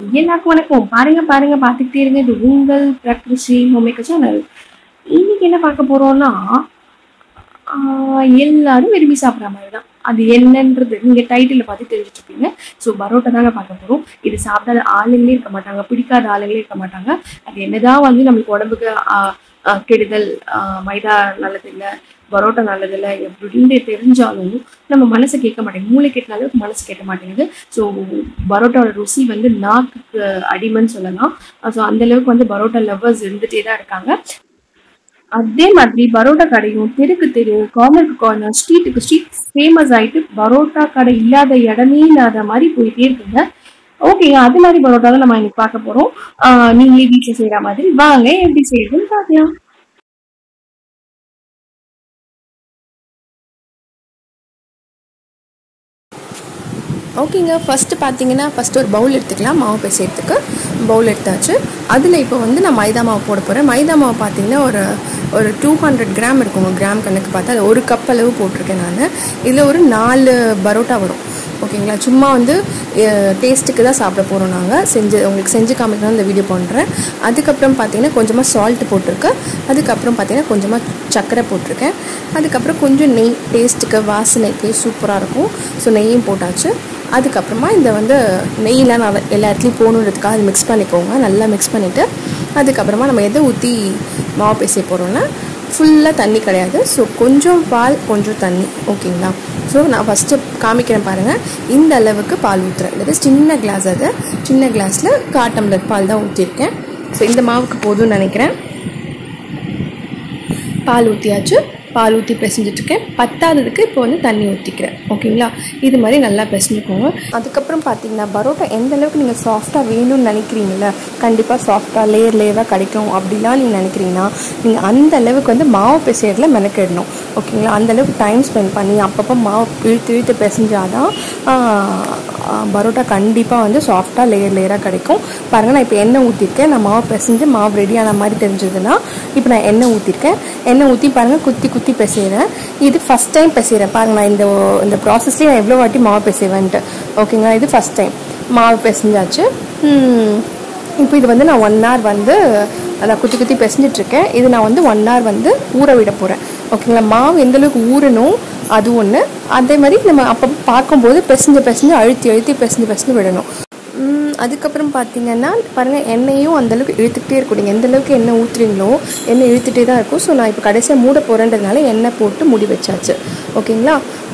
எல்லாருக்கும் வணக்கம் பாருங்க பாருங்க பார்த்துக்கிட்டே இருங்க இது உங்கள் பிரக்ரிஷி ஹோமேக்கர் சேனல் இன்னைக்கு என்ன பார்க்க போறோம்னா ஆஹ், எல்லாரும் விரும்பி சாப்பிட்ற மாதிரி தான் அது என்னன்றது நீங்க டைட்டில் பார்த்து தெரிஞ்சுட்டு இருப்பீங்க ஸோ பரோட்டா தாங்க பார்க்க போறோம் இது சாப்பிடாத ஆளுங்களே இருக்க மாட்டாங்க பிடிக்காத ஆளுங்களே இருக்க மாட்டாங்க அது என்னதான் வந்து நம்மளுக்கு உடம்புக்கு ஆஹ், ஆஹ், கெடுதல் ஆஹ், மைதா நல்லது இல்லை பரோட்டா நல்லது இல்லை எப்படின்னு தெரிஞ்சாலும் நம்ம மனசை கேட்க மாட்டேங்குது மூளை கேட்ட அளவுக்கு மனசு கேட்க மாட்டேங்குது ஸோ பரோட்டாவோட ருசி வந்து நாக்குக்கு அடிமைன்னு சொல்லலாம் ஸோ அந்த அளவுக்கு வந்து பரோட்டா லவ்வர்ஸ் இருந்துட்டே தான் இருக்காங்க அதே மாதிரி பரோட்டா கடையும் தெருக்கு தெரு கார்னருக்கு கார்னர் ஸ்ட்ரீட்டுக்கு ஸ்ட்ரீட் ஃபேமஸ் ஆயிட்டு பரோட்டா கடை இல்லாத இடமே இல்லாத மாதிரி போயிட்டே இருக்குங்க ஓகேங்க அது மாதிரி பரோட்டா தான் நம்ம இன்னைக்கு பார்க்க போறோம் ஆஹ் நீங்களே வீட்டில் செய்யற மாதிரி வாங்க எப்படி செய்யுதுன்னு பார்க்கலாம் ஓகேங்க ஃபஸ்ட்டு பார்த்தீங்கன்னா ஃபஸ்ட்டு ஒரு பவுல் எடுத்துக்கலாம் மாவு பிசைறதுக்கு பவுல் எடுத்தாச்சு அதில் இப்போ வந்து நான் மைதா மாவு போட போகிறேன் மைதா மாவு பார்த்தீங்கன்னா ஒரு ஒரு டூ ஹண்ட்ரட் கிராம் இருக்குங்க கிராம் கணக்கு பார்த்தா அது ஒரு கப் அளவு போட்டிருக்கேன் நான் இதில் ஒரு நாலு பரோட்டா வரும் ஓகேங்களா சும்மா வந்து டேஸ்ட்டுக்கு தான் சாப்பிட போகிறோம் நாங்கள் செஞ்சு உங்களுக்கு செஞ்சு காமிக்கலாம் இந்த வீடியோ பண்ணுறேன் அதுக்கப்புறம் பார்த்தீங்கன்னா கொஞ்சமாக சால்ட் போட்டிருக்கேன் அதுக்கப்புறம் பார்த்தீங்கன்னா கொஞ்சமாக சர்க்கரை போட்டிருக்கேன் அதுக்கப்புறம் கொஞ்சம் நெய் டேஸ்ட்டுக்கு வாசனைக்கு சூப்பராக இருக்கும் ஸோ நெய்யும் போட்டாச்சு அதுக்கப்புறமா இந்த வந்து நெய்லாம் நான் எல்லா இடத்துலையும் போகணுன்றதுக்காக அது மிக்ஸ் பண்ணிக்கோங்க நல்லா மிக்ஸ் பண்ணிவிட்டு அதுக்கப்புறமா நம்ம எதை ஊற்றி மாவு பேச போகிறோன்னா ஃபுல்லாக தண்ணி கிடையாது ஸோ கொஞ்சம் பால் கொஞ்சம் தண்ணி ஓகேங்களா ஸோ நான் ஃபஸ்ட்டு காமிக்கிறேன் பாருங்கள் இந்த அளவுக்கு பால் ஊற்றுறேன் இது சின்ன கிளாஸ் அது சின்ன கிளாஸில் கால் டம்ளர் பால் தான் ஊற்றிருக்கேன் ஸோ இந்த மாவுக்கு போதும்னு நினைக்கிறேன் பால் ஊற்றியாச்சு பால் ஊற்றி பிசைஞ்சிட்ருக்கேன் பத்தாததுக்கு இப்போ வந்து தண்ணி ஊற்றிக்கிறேன் ஓகேங்களா இது மாதிரி நல்லா பிசைஞ்சுக்கோங்க அதுக்கப்புறம் பார்த்தீங்கன்னா பரோட்டா எந்த அளவுக்கு நீங்கள் சாஃப்டாக வேணும்னு நினைக்கிறீங்கள கண்டிப்பாக சாஃப்டாக லேயர் லேயராக கிடைக்கும் அப்படிலாம் நீங்கள் நினைக்கிறீங்கன்னா நீங்கள் அந்த அளவுக்கு வந்து மாவு பிசையறதுல மெனக்கிடணும் ஓகேங்களா அந்த அளவுக்கு டைம் ஸ்பெண்ட் பண்ணி அப்பப்போ மாவு இழுத்து இழுத்து பிசைஞ்சாதான் பரோட்டா கண்டிப்பாக வந்து சாஃப்டாக லேயர் லேயராக கிடைக்கும் பாருங்கள் நான் இப்போ எண்ணெய் ஊற்றிருக்கேன் நான் மாவு பிசைஞ்சு மாவு ரெடியான மாதிரி தெரிஞ்சதுன்னா இப்போ நான் எண்ணெய் ஊற்றிருக்கேன் எண்ணெய் ஊற்றி பாருங்கள் குத்தி குத்தி பிசைகிறேன் இது ஃபஸ்ட் டைம் பிசைகிறேன் பாருங்கள் நான் இந்த இந்த ப்ராசஸ்லேயே நான் எவ்வளோ வாட்டி மாவு பிசைவேன்ட்டு ஓகேங்களா இது ஃபஸ்ட் டைம் மாவு பிசைஞ்சாச்சு இப்போ இது வந்து நான் ஒன் ஹவர் வந்து நான் குத்தி குத்தி பிசைஞ்சிட்ருக்கேன் இது நான் வந்து ஒன் ஹவர் வந்து ஊற விட போகிறேன் ஓகேங்களா மாவு எந்த அளவுக்கு ஊறணும் அது ஒன்று அதே மாதிரி நம்ம அப்போ பார்க்கும்போது பிசைஞ்சு பிசைஞ்சு அழுத்தி அழுத்தி பிசைஞ்சு பிசைஞ்சு விடணும் ம், அதுக்கப்புறம் பார்த்தீங்கன்னா பாருங்கள் எண்ணெயும் அந்தளவுக்கு இழுத்துக்கிட்டே இருக்கும் நீங்கள் எந்த அளவுக்கு எண்ணெய் ஊற்றுறீங்களோ எண்ணெய் இழுத்துகிட்டே தான் இருக்கும் ஸோ நான் இப்போ கடைசியாக மூட போகிறேன்றதுனால எண்ணெய் போட்டு மூடி வச்சாச்சு ஓகேங்களா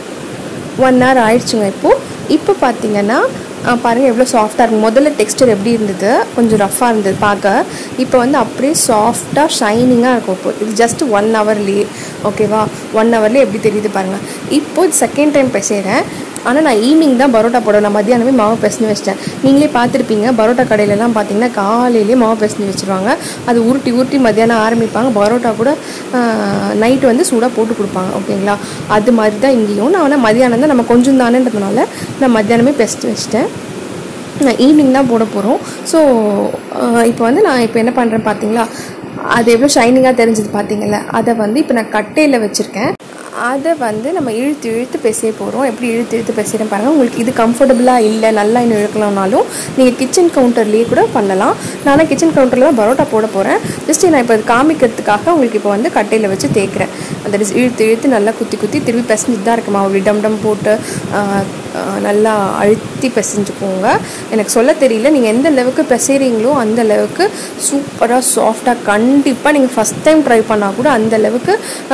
ஒன் ஹவர் ஆயிடுச்சுங்க இப்போது இப்போ பார்த்தீங்கன்னா ஆஹ் பாருங்க எவ்வளோ சாஃப்டாக இருக்கும் முதல்ல டெக்ஸ்டர் எப்படி இருந்தது கொஞ்சம் ரஃப்பாக இருந்தது பார்க்க இப்போ வந்து அப்படியே சாஃப்டாக ஷைனிங்காக இருக்கும் இப்போ இது ஜஸ்ட் ஒன் ஹவர்லேயே ஓகேவா ஒன் ஹவர்லேயே எப்படி தெரியுது பாருங்கள் இப்போ செகண்ட் டைம் பேசுகிறேன் ஆனால் நான் ஈவினிங் தான் பரோட்டா போடுவேன் நான் மத்தியானமே மாவு பிசைஞ்சு வச்சிட்டேன் நீங்களே பார்த்துருப்பீங்க பரோட்டா கடையிலலாம் பார்த்தீங்கன்னா காலையிலேயே மாவு பிசைஞ்சு வச்சுருவாங்க அது உருட்டி உருட்டி மத்தியானம் ஆரம்பிப்பாங்க பரோட்டா கூட நைட்டு வந்து சூடாக போட்டு கொடுப்பாங்க ஓகேங்களா அது மாதிரி தான் இங்கேயும் நான் ஆனால் மதியானம் தான் நம்ம கொஞ்சம் தானேன்றதுனால நான் மத்தியானமே பிசைஞ்சு வச்சிட்டேன் நான் ஈவினிங் தான் போட போகிறோம் ஸோ இப்போ வந்து நான் இப்போ என்ன பண்ணுறேன் பார்த்தீங்களா அது எவ்வளோ ஷைனிங்காக தெரிஞ்சது பார்த்தீங்கல்ல அதை வந்து இப்போ நான் கட்டையில் வச்சுருக்கேன் அதை வந்து நம்ம இழுத்து இழுத்து பிசைய போகிறோம் எப்படி இழுத்து இழுத்து பிசைறேன் பாருங்கள் உங்களுக்கு இது கம்ஃபர்டபுளாக இல்லை நல்லா இன்னும் இழுக்கலாம்னாலும் நீங்கள் கிச்சன் கவுண்டர்லேயே கூட பண்ணலாம் நானும் கிச்சன் கவுண்டரில் தான் பரோட்டா போட போகிறேன் ஜஸ்ட் நான் இப்போ அது காமிக்கிறதுக்காக உங்களுக்கு இப்போ வந்து கட்டையில் வச்சு தேய்க்கிறேன் அந்த இழுத்து இழுத்து நல்லா குத்தி குத்தி திருப்பி பிசைஞ்சிட்டு தான் இருக்குமா அப்படி டம் டம் போட்டு ஆஹ், ஆஹ், நல்லா அழுத்தி பிசைஞ்சுக்கோங்க எனக்கு சொல்ல தெரியல நீங்கள் எந்த அளவுக்கு பிசைறீங்களோ அந்த அளவுக்கு சூப்பராக சாஃப்டாக கண்டிப்பாக நீங்கள் ஃபஸ்ட் டைம் ட்ரை பண்ணால் கூட அந்த அளவுக்கு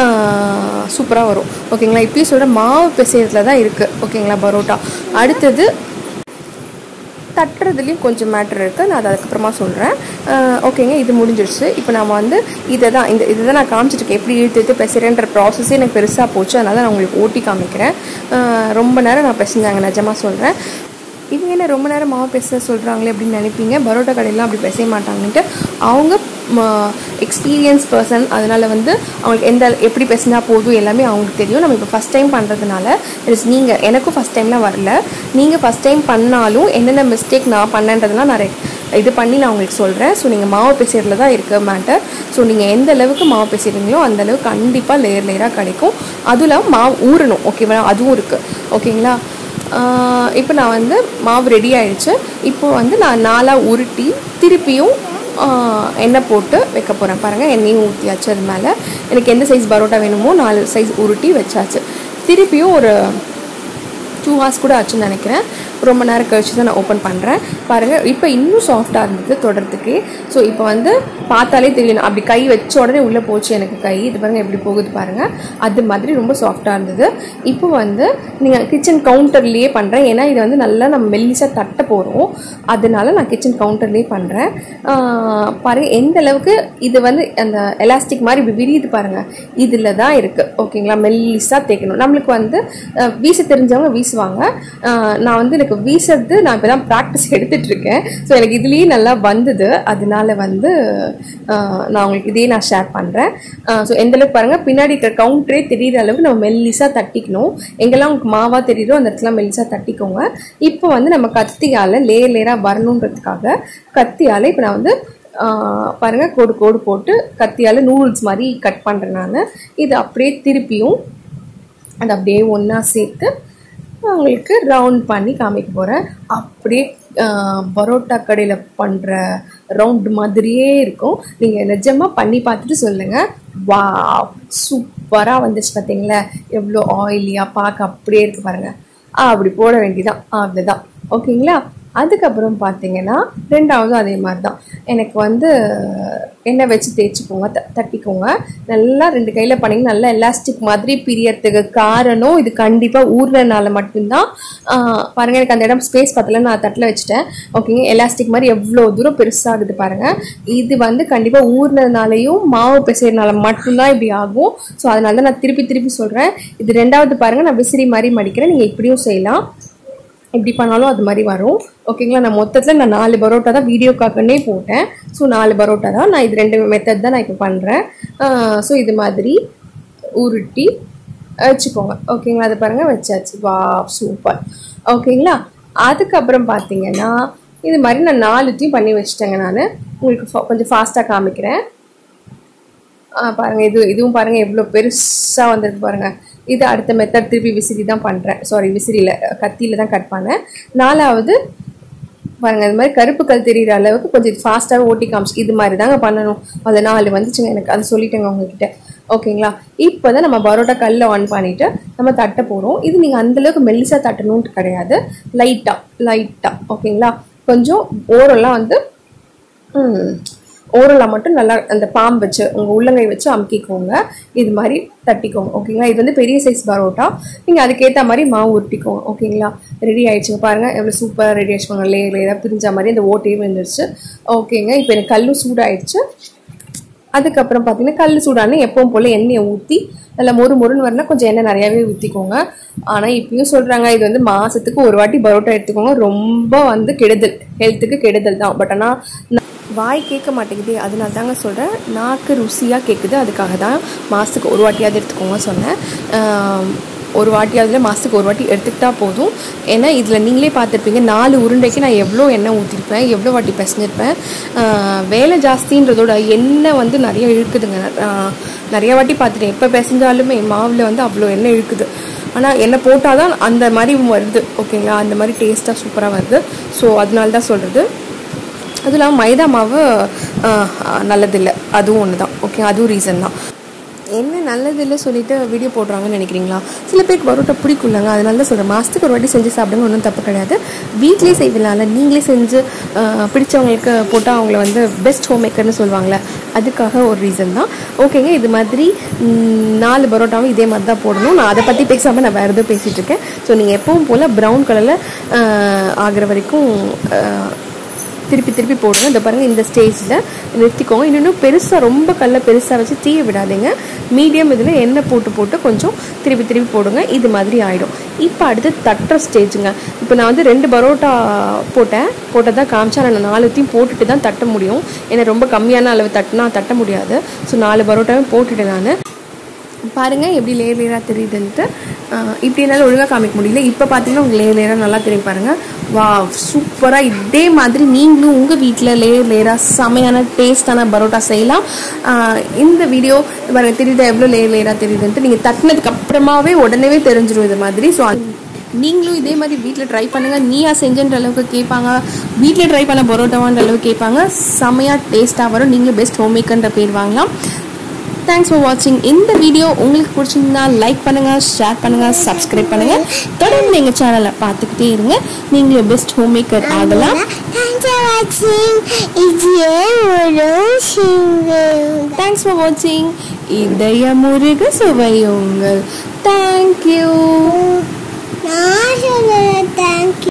சூப்பராக வரும் ஓகேங்களா இப்பயும் சொல்கிற மாவு பிசைறதுல தான் இருக்குது ஓகேங்களா பரோட்டா அடுத்தது தட்டுறதுலேயும் கொஞ்சம் மேட்ரு இருக்குது நான் அதை அதுக்கப்புறமா சொல்கிறேன் ஓகேங்க இது முடிஞ்சிடுச்சு இப்போ நம்ம வந்து இதை தான் இந்த இதை தான் நான் காமிச்சிட்ருக்கேன் எப்படி இழுத்து இழுத்து பெசுறேன்ற ப்ராசஸே எனக்கு பெருசாக போச்சு அதனால தான் நான் உங்களுக்கு ஓட்டி காமிக்கிறேன் அஹ் ரொம்ப நேரம் நான் பெசஞ்சாங்க நிஜமாக சொல்கிறேன் இவங்க என்ன ரொம்ப நேரம் மாவு பேச சொல்கிறாங்களே அப்படின்னு நினைப்பீங்க பரோட்டா கடையெல்லாம் அப்படி பேச மாட்டாங்கன்ட்டு அவங்க எக்ஸ்பீரியன்ஸ் பர்சன் அதனால் வந்து அவங்களுக்கு எந்த எப்படி பேசினா போதும் எல்லாமே அவங்களுக்கு தெரியும் நம்ம இப்போ ஃபஸ்ட் டைம் பண்ணுறதுனால இட்ஸ் நீங்கள் எனக்கும் ஃபஸ்ட் டைம்லாம் வரல நீங்கள் ஃபஸ்ட் டைம் பண்ணாலும் என்னென்ன மிஸ்டேக் நான் பண்ணேன்றதுலாம் நான் re- இது பண்ணி நான் உங்களுக்கு சொல்கிறேன் ஸோ நீங்கள் மாவு பேசுறதுல தான் இருக்க மேட்டர் ஸோ நீங்கள் எந்த அளவுக்கு மாவு பேசுகிறீங்களோ அந்த அளவுக்கு கண்டிப்பாக லேயர் லேயராக கிடைக்கும் அதுவும் இல்லாமல் மாவு ஊறணும் ஓகேவா அதுவும் இருக்குது ஓகேங்களா இப்போ நான் வந்து மாவு ரெடி ஆயிடுச்சு இப்போ வந்து நான் நாலாக உருட்டி திருப்பியும் ஆஹ், எண்ணெய் போட்டு வைக்க போகிறேன் பாருங்கள் எண்ணெயும் ஊற்றியாச்சு அது மேலே எனக்கு எந்த சைஸ் பரோட்டா வேணுமோ நாலு சைஸ் உருட்டி வச்சாச்சு திருப்பியும் ஒரு டூ ஹார்ஸ் கூட ஆச்சுன்னு நினைக்கிறேன் ரொம்ப நேரம் கழிச்சு தான் நான் ஓப்பன் பண்ணுறேன் பாருங்கள் இப்போ இன்னும் சாஃப்டாக இருந்தது தொடர்றதுக்கு ஸோ இப்போ வந்து பார்த்தாலே தெரியணும் அப்படி கை வச்ச உடனே உள்ளே போச்சு எனக்கு கை இது பாருங்கள் எப்படி போகுது பாருங்கள் அது மாதிரி ரொம்ப சாஃப்டாக இருந்தது இப்போ வந்து நீங்கள் கிச்சன் கவுண்டர்லேயே பண்ணுறேன் ஏன்னா இதை வந்து நல்லா நம்ம மெல்லிசாக தட்ட போகிறோம் அதனால நான் கிச்சன் கவுண்டர்லேயே பண்ணுறேன் பாருங்கள் எந்த அளவுக்கு இது வந்து அந்த எலாஸ்டிக் மாதிரி இப்படி விரியுது பாருங்கள் இதில் தான் இருக்குது ஓகேங்களா மெல்லிஸாக தேய்க்கணும் நம்மளுக்கு வந்து அஹ், வீச தெரிஞ்சவங்க வீசுவாங்க அஹ், நான் வந்து எனக்கு வீசுறது நான் இப்போ தான் ப்ராக்டிஸ் எடுத்துட்டு இருக்கேன் ஸோ எனக்கு இதுலேயே நல்லா வந்தது அதனால வந்து அஹ், நான் உங்களுக்கு இதே நான் ஷேர் பண்ணுறேன் ஸோ எந்த அளவுக்கு பாருங்கள் பின்னாடி இருக்கிற கவுண்டரே தெரியிற அளவுக்கு நம்ம மெல்லிஸாக தட்டிக்கணும் எங்கெல்லாம் உங்களுக்கு மாவாக தெரியுதோ அந்த இடத்துல மெல்லிஸாக தட்டிக்கோங்க இப்போ வந்து நம்ம கத்தியால் லேயர் லேயராக வரணுன்றதுக்காக கத்தியால் இப்போ நான் வந்து ஆஹ் பாருங்க கோடு கோடு போட்டு கத்தியால் நூடுல்ஸ் மாதிரி கட் பண்ணுறேன் நான் இது அப்படியே திருப்பியும் அது அப்படியே ஒன்றா சேர்த்து உங்களுக்கு ரவுண்ட் பண்ணி காமிக்க போகிறேன் அப்படியே ஆஹ், பரோட்டா கடையில் பண்ணுற ரவுண்ட் மாதிரியே இருக்கும் நீங்கள் நிஜமாக பண்ணி பார்த்துட்டு சொல்லுங்கள் வா சூப்பராக வந்துச்சு பார்த்தீங்களா எவ்வளோ ஆயிலியாக பார்க்க அப்படியே இருக்கு பாருங்கள் அப்படி போட வேண்டியதான் அவ்வளோதான் ஓகேங்களா அதுக்கப்புறம் பார்த்தீங்கன்னா ரெண்டாவதும் அதே மாதிரி தான் எனக்கு வந்து எண்ணெய் வச்சு தேய்ச்சிக்கோங்க த தட்டிக்கோங்க நல்லா ரெண்டு கையில் பண்ணிங்கன்னா நல்லா எலாஸ்டிக் மாதிரி பிரியறதுக்கு காரணம் இது கண்டிப்பாக ஊறுறதுனால மட்டும்தான் ஆஹ் பாருங்க எனக்கு அந்த இடம் ஸ்பேஸ் பத்தல நான் தட்டில் வச்சுட்டேன் ஓகேங்க எலாஸ்டிக் மாதிரி எவ்வளோ தூரம் பெருசாகுது பாருங்க இது வந்து கண்டிப்பாக ஊறினதுனாலையும் மாவு பிசைறதுனால மட்டும்தான் இப்படி ஆகும் ஸோ அதனால தான் நான் திருப்பி திருப்பி சொல்கிறேன் இது ரெண்டாவது பாருங்க நான் விசிறி மாதிரி மடிக்கிறேன் நீங்கள் இப்படியும் செய்யலாம் எப்படி பண்ணாலும் அது மாதிரி வரும் ஓகேங்களா நான் மொத்தத்தில் நான் நாலு பரோட்டா தான் வீடியோக்காகனே போட்டேன் ஸோ நாலு பரோட்டா தான் நான் இது ரெண்டு மெத்தட் தான் நான் இப்போ பண்ணுறேன் ஸோ இது மாதிரி உருட்டி வச்சுக்கோங்க ஓகேங்களா அது பாருங்கள் வச்சாச்சு வா சூப்பர் ஓகேங்களா அதுக்கப்புறம் பார்த்தீங்கன்னா இது மாதிரி நான் நாலுத்தையும் பண்ணி வச்சுட்டேங்க நான் உங்களுக்கு fa- கொஞ்சம் ஃபாஸ்ட்டாக காமிக்கிறேன் ஆ, பாருங்க இது இதுவும் பாருங்க எவ்வளோ பெருசா வந்திருக்கு பாருங்க இது அடுத்த மெத்தட் திருப்பி விசிறி தான் பண்றேன் சாரி விசிறியில் கத்தியில தான் கட் பண்ணேன் நாலாவது பாருங்க இது மாதிரி கருப்பு கல் தெரியுற அளவுக்கு கொஞ்சம் ஃபாஸ்ட்டாக ஓட்டி காமிச்சு இது மாதிரி தாங்க பண்ணணும் அது நாலு வந்துச்சுங்க எனக்கு அது சொல்லிட்டேங்க உங்ககிட்ட ஓகேங்களா இப்போ தான் நம்ம பரோட்டா கல்ல ஆன் பண்ணிட்டு நம்ம தட்ட போகிறோம் இது நீங்கள் அந்தளவுக்கு மெல்லிசா தட்டணும்னு கிடையாது லைட்டாக லைட்டாக ஓகேங்களா கொஞ்சம் ஓரெல்லாம் வந்து ம், ஓரலாக மட்டும் நல்லா அந்த பாம் வச்சு உங்கள் உள்ளங்கை வச்சு அமுக்கிக்கோங்க இது மாதிரி தட்டிக்கோங்க ஓகேங்களா இது வந்து பெரிய சைஸ் பரோட்டா நீங்கள் அதுக்கேற்ற மாதிரி மாவு உருட்டிக்கோங்க ஓகேங்களா ரெடி ஆயிடுச்சுங்க பாருங்கள் எவ்வளோ சூப்பராக ரெடி ஆயிடுச்சுங்க லேயர் லேயராக பிரிஞ்ச மாதிரி அந்த ஓட்டையும் வந்துருச்சு ஓகேங்க இப்போ எனக்கு கல்லும் சூடாயிடுச்சு அதுக்கப்புறம் பார்த்தீங்கன்னா கல் சூடானே எப்பவும் போல் எண்ணெயை ஊற்றி நல்லா மொறு மொறுன்னு வரனா கொஞ்சம் எண்ணெய் நிறையாவே ஊற்றிக்கோங்க ஆனால் இப்பயும் சொல்கிறாங்க இது வந்து மாதத்துக்கு ஒரு வாட்டி பரோட்டா எடுத்துக்கோங்க ரொம்ப வந்து கெடுதல் ஹெல்த்துக்கு கெடுதல் தான் பட் ஆனால் வாய் கேட்க மாட்டேங்குது அதனால தாங்க சொல்கிறேன் நாக்கு ருசியாக கேட்குது அதுக்காக தான் மாதத்துக்கு ஒரு வாட்டியாவது எடுத்துக்கோங்க சொன்னேன் ஆம், ஒரு வாட்டியாவதுல மாதத்துக்கு ஒரு வாட்டி எடுத்துக்கிட்டா போதும் ஏன்னா இதில் நீங்களே பார்த்துருப்பீங்க நாலு உருண்டைக்கு நான் எவ்வளோ எண்ணெய் ஊற்றிருப்பேன் எவ்வளோ வாட்டி பிசைஞ்சிருப்பேன் ஆஹ், வேலை ஜாஸ்தின்றதோட எண்ணெய் வந்து நிறைய இழுக்குதுங்க ஆஹ், நிறைய வாட்டி பார்த்துட்டேன் எப்போ பிசைஞ்சாலுமே மாவில் வந்து அவ்வளோ எண்ணெய் இழுக்குது ஆனால் எண்ணெய் போட்டால் தான் அந்த மாதிரி வருது ஓகேங்களா அந்த மாதிரி டேஸ்ட்டாக சூப்பராக வருது ஸோ அதனால தான் சொல்கிறது அதுவும் இல்லாமல் மைதா மாவு ஆஹ், நல்லதில்லை அதுவும் ஒன்று தான் ஓகே அதுவும் ரீசன் தான் என்ன நல்லதில்லை சொல்லிட்டு வீடியோ போடுறாங்கன்னு நினைக்கிறீங்களா சில பேருக்கு பரோட்டா பிடிக்கும்லங்க அதனால தான் சொல்கிறேன் மாதத்துக்கு ஒரு வாட்டி செஞ்சு சாப்பிடுங்க ஒன்றும் தப்பு கிடையாது வீட்லேயே செய்வதனால நீங்களே செஞ்சு ஆஹ், பிடிச்சவங்களுக்கு போட்டால் அவங்கள வந்து பெஸ்ட் ஹோம் மேக்கர்னு சொல்லுவாங்களே அதுக்காக ஒரு ரீசன் தான் ஓகேங்க இது மாதிரி ம், நாலு பரோட்டாவும் இதே மாதிரி தான் போடணும் நான் அதை பற்றி பேசாமல் நான் வேறு எதுவும் பேசிகிட்டு இருக்கேன் ஸோ நீங்கள் எப்பவும் போல் ப்ரௌன் கலரில் ஆகிற வரைக்கும் ஆஹ், திருப்பி திருப்பி போடுங்க இந்த பாருங்கள் இந்த ஸ்டேஜில் நிறுத்திக்கோங்க இன்னொன்று பெருசாக ரொம்ப கல்லை பெருசாக வச்சு தீய விடாதீங்க மீடியம் இதில் எண்ணெய் போட்டு போட்டு கொஞ்சம் திருப்பி திருப்பி போடுங்க இது மாதிரி ஆகிடும் இப்போ அடுத்து தட்டுற ஸ்டேஜுங்க இப்போ நான் வந்து ரெண்டு பரோட்டா போட்டேன் போட்டதா காமிச்சா நான் நாலுத்தையும் போட்டுட்டு தான் தட்ட முடியும் ஏன்னா ரொம்ப கம்மியான அளவு தட்டினா தட்ட முடியாது ஸோ நாலு பரோட்டாவும் போட்டுட்டேன் நான் பாருங்க எப்படி லேயர் லேயராக தெரியுதுன்ட்டு ஆஹ் இப்படி என்னால் ஒழுங்காக காமிக்க முடியல இப்போ பார்த்தீங்கன்னா உங்களுக்கு லேயர் லேயராக நல்லா தெரியும் பாருங்க வா சூப்பராக இதே மாதிரி நீங்களும் உங்கள் வீட்டில் லேயர் லேயராக செமையான டேஸ்டான பரோட்டா செய்யலாம் ஆஹ் இந்த வீடியோ பாருங்க தெரியுதா எவ்வளோ லேயர் லேயராக தெரியுதுன்ட்டு நீங்கள் தட்டினதுக்கு அப்புறமாவே உடனே தெரிஞ்சிடும் இது மாதிரி ஸோ நீங்களும் இதே மாதிரி வீட்டில் ட்ரை பண்ணுங்கள் நீயா செஞ்சன்ற அளவுக்கு கேட்பாங்க வீட்டில் ட்ரை பண்ண பரோட்டாவான்ற அளவுக்கு கேட்பாங்க செம்மையாக டேஸ்ட்டாக வரும் நீங்களும் பெஸ்ட் ஹோம் மேக்கர்ன்ற பேர் வாங்கலாம் தேங்க்ஸ் ஃபார் வாட்சிங் இந்த வீடியோ உங்களுக்கு பிடிச்சிருந்தா லைக் பண்ணுங்கள் ஷேர் பண்ணுங்கள் சப்ஸ்கிரைப் பண்ணுங்கள் தொடர்ந்து எங்கள் சேனலை பார்த்துக்கிட்டே இருங்க நீங்களும் பெஸ்ட் ஹோம் மேக்கர் ஆகலாம் Thanks for watching. இதே ஒரு சிங்கிள் தேங்க்ஸ் ஃபார் வாட்சிங் இதய முருக சுவையுங்கள் தேங்க்யூ நான் சொல்லுறேன் தேங்க்யூ